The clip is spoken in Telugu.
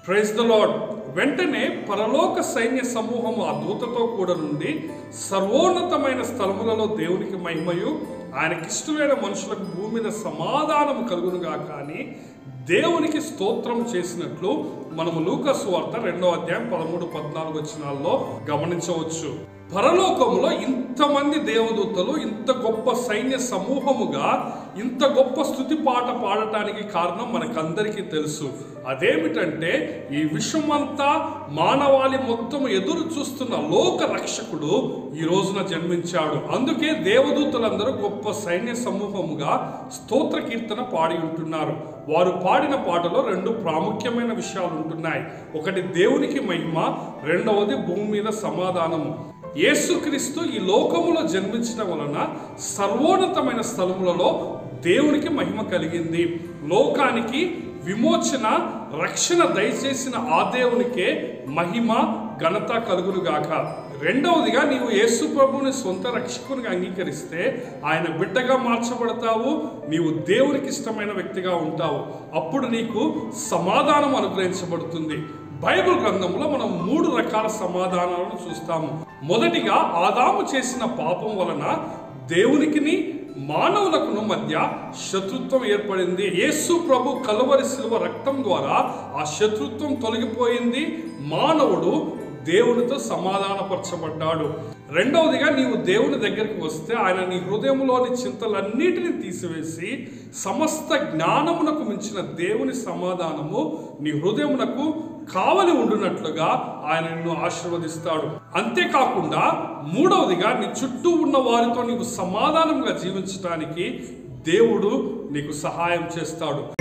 ప్రైజ్ ద లార్డ్ వెంటనే పరలోక సైన్య సమూహము ఆ దూతతో కూడా నుండి సర్వోన్నతమైన స్థలములలో దేవునికి మహిమయు ఆయనకిష్టమైన మనుషులకు భూమి మీద సమాధానము కలుగునుగా కానీ దేవునికి స్తోత్రం చేసినట్లు మనము లూకస్ వార్త రెండో అధ్యాయం పదమూడు పద్నాలుగు వచ్చినాల్లో గమనించవచ్చు పరలోకములో ఇంతమంది దేవదూతలు ఇంత గొప్ప సైన్య సమూహముగా ఇంత గొప్ప స్థుతి పాట పాడటానికి కారణం మనకందరికీ తెలుసు అదేమిటంటే ఈ విశ్వమంతా మానవాళి మొత్తం ఎదురు చూస్తున్న లోక రక్షకుడు ఈ రోజున జన్మించాడు అందుకే దేవదూతలందరూ గొప్ప సైన్య సమూహముగా స్తోత్ర కీర్తన పాడి ఉంటున్నారు వారు పాడిన పాటలో రెండు ప్రాముఖ్యమైన విషయాలు ఉంటున్నాయి ఒకటి దేవునికి మహిమ రెండవది భూమి మీద సమాధానము యేసుక్రీస్తు ఈ లోకములో జన్మించడం వలన సర్వోన్నతమైన స్థలములలో దేవునికి మహిమ కలిగింది లోకానికి విమోచన రక్షణ దయచేసిన ఆ దేవునికే మహిమ ఘనత కలుగునుగాక రెండవదిగా నీవు యేసు ప్రభుని సొంత రక్షకునిగా అంగీకరిస్తే ఆయన బిడ్డగా మార్చబడతావు నీవు దేవునికి ఇష్టమైన వ్యక్తిగా ఉంటావు అప్పుడు నీకు సమాధానం అనుగ్రహించబడుతుంది బైబిల్ గ్రంథంలో మనం మూడు రకాల సమాధానాలను చూస్తాము మొదటిగా ఆదాము చేసిన పాపం వలన దేవునికిని మానవులకును మధ్య శత్రుత్వం ఏర్పడింది యేసు ప్రభు కలువరి శిలువ రక్తం ద్వారా ఆ శత్రుత్వం తొలగిపోయింది మానవుడు దేవునితో సమాధానపరచబడ్డాడు రెండవదిగా నీవు దేవుని దగ్గరికి వస్తే ఆయన నీ హృదయంలోని చింతలన్నిటిని తీసివేసి సమస్త జ్ఞానమునకు మించిన దేవుని సమాధానము నీ హృదయమునకు కావలి ఉండునట్లుగా ఆయన నిన్ను ఆశీర్వదిస్తాడు అంతేకాకుండా మూడవదిగా నీ చుట్టూ ఉన్న వారితో నీవు సమాధానంగా జీవించడానికి దేవుడు నీకు సహాయం చేస్తాడు